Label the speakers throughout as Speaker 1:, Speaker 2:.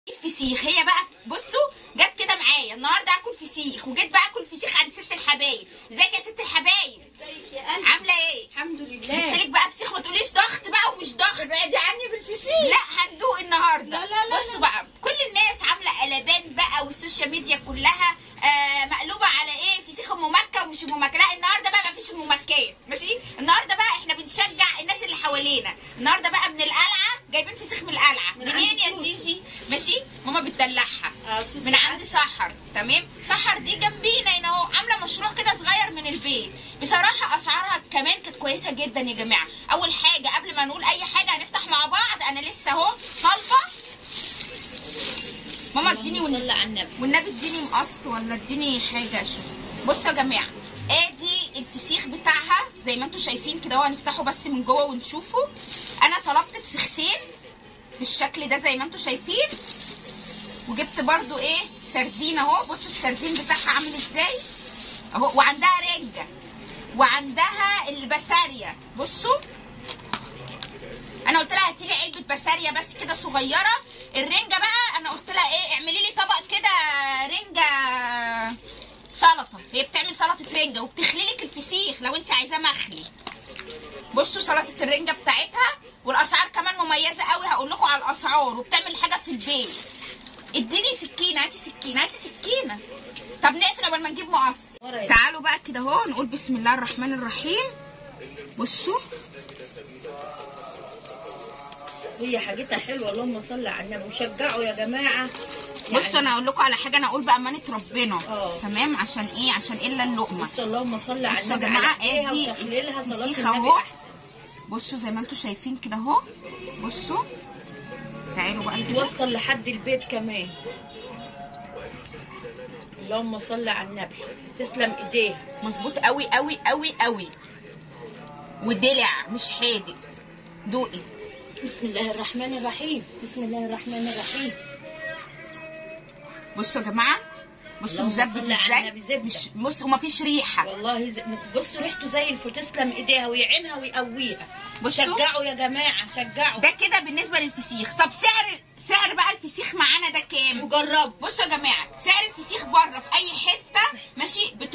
Speaker 1: الفسيخ هي بقى بصوا جت كده معايا النهارده اكل فسيخ وجيت بقى اكل فسيخ عند ست الحبايب ازيك يا ست الحبايب
Speaker 2: ازيك يا قلبي
Speaker 1: عامله ايه
Speaker 2: الحمد
Speaker 1: جبت
Speaker 2: لله
Speaker 1: لك بقى فسيخ ما تقوليش ضغط بقى ومش ضغط
Speaker 2: ابعدي عني بالفسيخ
Speaker 1: لا هندوق النهارده
Speaker 2: لا لا لا
Speaker 1: بصوا
Speaker 2: لا.
Speaker 1: بقى كل الناس عامله قلبان بقى والسوشيال ميديا كلها آه مقلوبه على ايه فسيخ ام مكه ومش ام مكه لا النهارده بقى مفيش ام مكات ماشي النهارده بقى احنا بنشجع الناس اللي حوالينا النهارده بقى من القلعه جايبين فسيخ من القلعه
Speaker 2: من
Speaker 1: منين
Speaker 2: عند
Speaker 1: يا
Speaker 2: سوسي.
Speaker 1: جيجي ماشي ماما بتدلعها
Speaker 2: آه، سوسي
Speaker 1: من عند سحر تمام سحر دي جنبينا هنا اهو عامله مشروع كده صغير من البيت بصراحه اسعارها كمان كانت كويسه جدا يا جماعه اول حاجه قبل ما نقول اي حاجه هنفتح مع بعض انا لسه اهو طالبه ماما اديني
Speaker 2: اللهم
Speaker 1: والنبي
Speaker 2: صل على النبي
Speaker 1: والنبي اديني مقص ولا اديني حاجه اشوف بصوا يا جماعه ادي الفسيخ بتاعها زي ما انتم شايفين كده اهو هنفتحه بس من جوه ونشوفه انا طلبت فسيختين بالشكل ده زي ما انتم شايفين وجبت برضو ايه سردين اهو بصوا السردين بتاعها عامل ازاي اهو وعندها رنجه وعندها البسارية بصوا انا قلت لها هاتي لي علبه بسارية بس كده صغيره الرنجه بقى انا قلت لها ايه اعملي لي طبق كده رنجه سلطه هي بتعمل سلطه رنجه وبتخلي لك الفسيخ لو انت عايزاه مخلي بصوا سلطه الرنجه بتاعتها والاسعار كمان مميزه قوي هقول لكم على الاسعار وبتعمل حاجه في البيت اديني سكينه هاتي سكينه هاتي سكينه طب نقفل قبل ما نجيب مقص
Speaker 2: ورا يا
Speaker 1: تعالوا بقى كده اهو نقول بسم الله الرحمن الرحيم بصوا
Speaker 2: هي حاجتها حلوه اللهم صل على النبي وشجعوا يا جماعه
Speaker 1: بصوا انا اقول لكم على حاجه انا اقول بامانه ربنا
Speaker 2: اه.
Speaker 1: تمام عشان ايه عشان الا اللقمه
Speaker 2: بصوا اللهم صل على
Speaker 1: بصوا يا
Speaker 2: النبي
Speaker 1: جماعة،
Speaker 2: على ايديها
Speaker 1: ادي
Speaker 2: وتخليلها صلاه
Speaker 1: الفسيخ
Speaker 2: النبي
Speaker 1: اهو.
Speaker 2: احسن
Speaker 1: بصوا زي ما انتم شايفين كده اهو بصوا تعالوا بقى كده
Speaker 2: توصل لحد البيت كمان اللهم صل على النبي تسلم ايديها
Speaker 1: مظبوط قوي قوي قوي قوي ودلع مش حادق دوقي
Speaker 2: بسم الله الرحمن الرحيم بسم الله الرحمن الرحيم
Speaker 1: بصوا يا جماعه بصوا
Speaker 2: اللهم
Speaker 1: مزبط
Speaker 2: صل على
Speaker 1: ازاي
Speaker 2: النبي، زبدة.
Speaker 1: مش بصوا مفيش ريحه
Speaker 2: والله زي... بصوا ريحته زي الفل تسلم ايديها ويعينها ويقويها
Speaker 1: بصوا
Speaker 2: شجعوا يا جماعه شجعوا
Speaker 1: ده كده بالنسبه للفسيخ طب سعر سعر بقى الفسيخ معانا ده كام
Speaker 2: وجربوا
Speaker 1: بصوا يا جماعه سعر الفسيخ بره في اي حته ماشي ب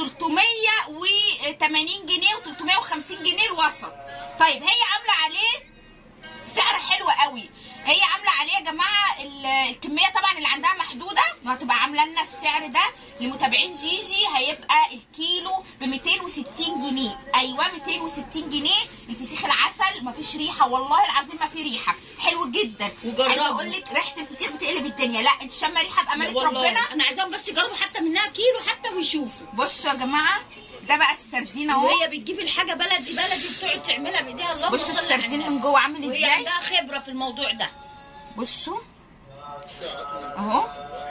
Speaker 1: 380 جنيه و 350 جنيه الوسط طيب هي عامله عليه سعر حلو قوي هي عامله عليه يا جماعه ال- الكميه طبعا اللي عندها محدوده وهتبقى عامله لنا السعر ده لمتابعين جيجي هيبقى الكيلو ب 260 جنيه ايوه 260 جنيه الفسيخ العسل مفيش ريحه والله العظيم ما في ريحه حلو جدا
Speaker 2: وجربوا.
Speaker 1: عايزه اقول لك ريحه الفسيخ بتقلب الدنيا لا انت شامه ريحه بامانه
Speaker 2: والله
Speaker 1: ربنا
Speaker 2: انا عايزاهم بس يجربوا حتى منها كيلو حتى ويشوفوا
Speaker 1: بصوا يا جماعه ده بقى السردين اهو
Speaker 2: وهي بتجيب الحاجه بلدي بلدي بتقعد تعملها بايديها اللهم
Speaker 1: بصوا
Speaker 2: صل على
Speaker 1: السردين
Speaker 2: النبي.
Speaker 1: من جوه عامل
Speaker 2: وهي
Speaker 1: ازاي
Speaker 2: عندها خبره في الموضوع ده
Speaker 1: بصوا اهو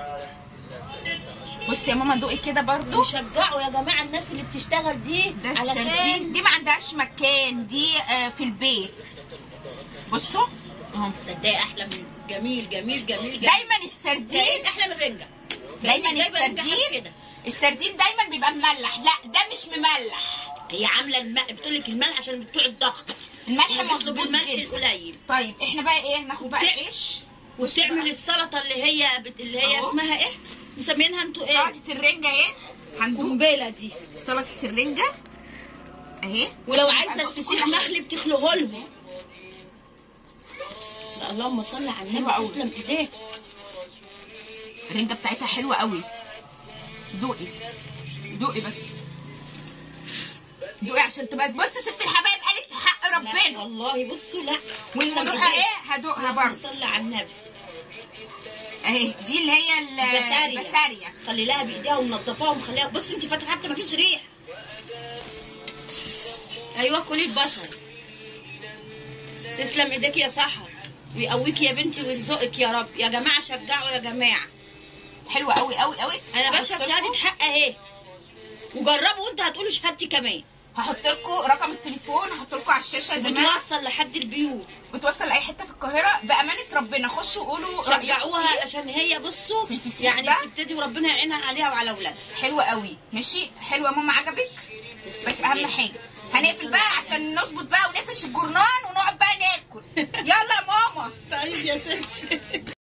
Speaker 1: بصي يا ماما دوقي كده برضو
Speaker 2: وشجعوا يا جماعه الناس اللي بتشتغل دي
Speaker 1: ده
Speaker 2: علشان
Speaker 1: السردين دي ما عندهاش مكان دي آه، في البيت بصوا اهو
Speaker 2: تصدقي احلى من جميل جميل جميل جميل
Speaker 1: دايما السردين
Speaker 2: دايما احلى من الرنجه
Speaker 1: دايما
Speaker 2: دايما الرنجة
Speaker 1: السردين
Speaker 2: كده
Speaker 1: السردين دايما بيبقى مملح لا ده مش مملح
Speaker 2: هي عامله الم... بتقول لك الملح عشان بتوع الضغط
Speaker 1: الملح
Speaker 2: هي بتطلب
Speaker 1: مظبوط
Speaker 2: الملح
Speaker 1: جدا
Speaker 2: القليل
Speaker 1: طيب احنا بقى ايه ناخد بقى
Speaker 2: وبتع-
Speaker 1: العيش
Speaker 2: وبتعمل السلطه اللي هي بت... اللي هي
Speaker 1: أهو.
Speaker 2: اسمها ايه مسمينها انتوا ايه
Speaker 1: سلطه الرنجه ايه هندوق
Speaker 2: قنبله دي
Speaker 1: سلطه الرنجه اهي
Speaker 2: ولو عايزه الفسيخ مخلي بتخلقه لهم لا اللهم صل على
Speaker 1: حلوة
Speaker 2: النبي
Speaker 1: أوي.
Speaker 2: تسلم ايديك
Speaker 1: الرنجه بتاعتها حلوه قوي دوقي دوقي بس دوقي عشان تبقى بصوا ست الحبايب قالت حق
Speaker 2: لا
Speaker 1: ربنا
Speaker 2: والله بصوا لا
Speaker 1: والملوحه ايه هدوقها
Speaker 2: اللهم
Speaker 1: برضه
Speaker 2: صل على النبي
Speaker 1: اهي دي اللي هي ال-
Speaker 2: البسارية.
Speaker 1: البسارية
Speaker 2: خلي لها بايديها ومنضفاها ومخليها بص انت فاتحه حتى مفيش ريح ايوه كلي البصل تسلم ايديك يا سحر ويقويك يا بنتي ويرزقك يا رب يا جماعه شجعوا يا جماعه
Speaker 1: حلوه قوي قوي قوي
Speaker 2: انا بشهد شهاده حق اهي وجربوا وانت هتقولوا شهادتي كمان
Speaker 1: هحط لكم رقم التليفون هحط لكم على الشاشه يا جماعه
Speaker 2: بتوصل لحد البيوت
Speaker 1: بتوصل لاي حته في القاهره بامانه ربنا خشوا قولوا رأيكم
Speaker 2: شجعوها
Speaker 1: فيه.
Speaker 2: عشان هي بصوا
Speaker 1: في الفسيخ
Speaker 2: يعني
Speaker 1: ده؟
Speaker 2: بتبتدي وربنا يعينها عليها وعلى اولادها
Speaker 1: حلوه قوي ماشي حلوه يا ماما عجبك بس اهم حاجه هنقفل بقى عشان نظبط بقى ونفرش الجرنان ونقعد بقى ناكل يلا يا ماما
Speaker 2: طيب يا ستي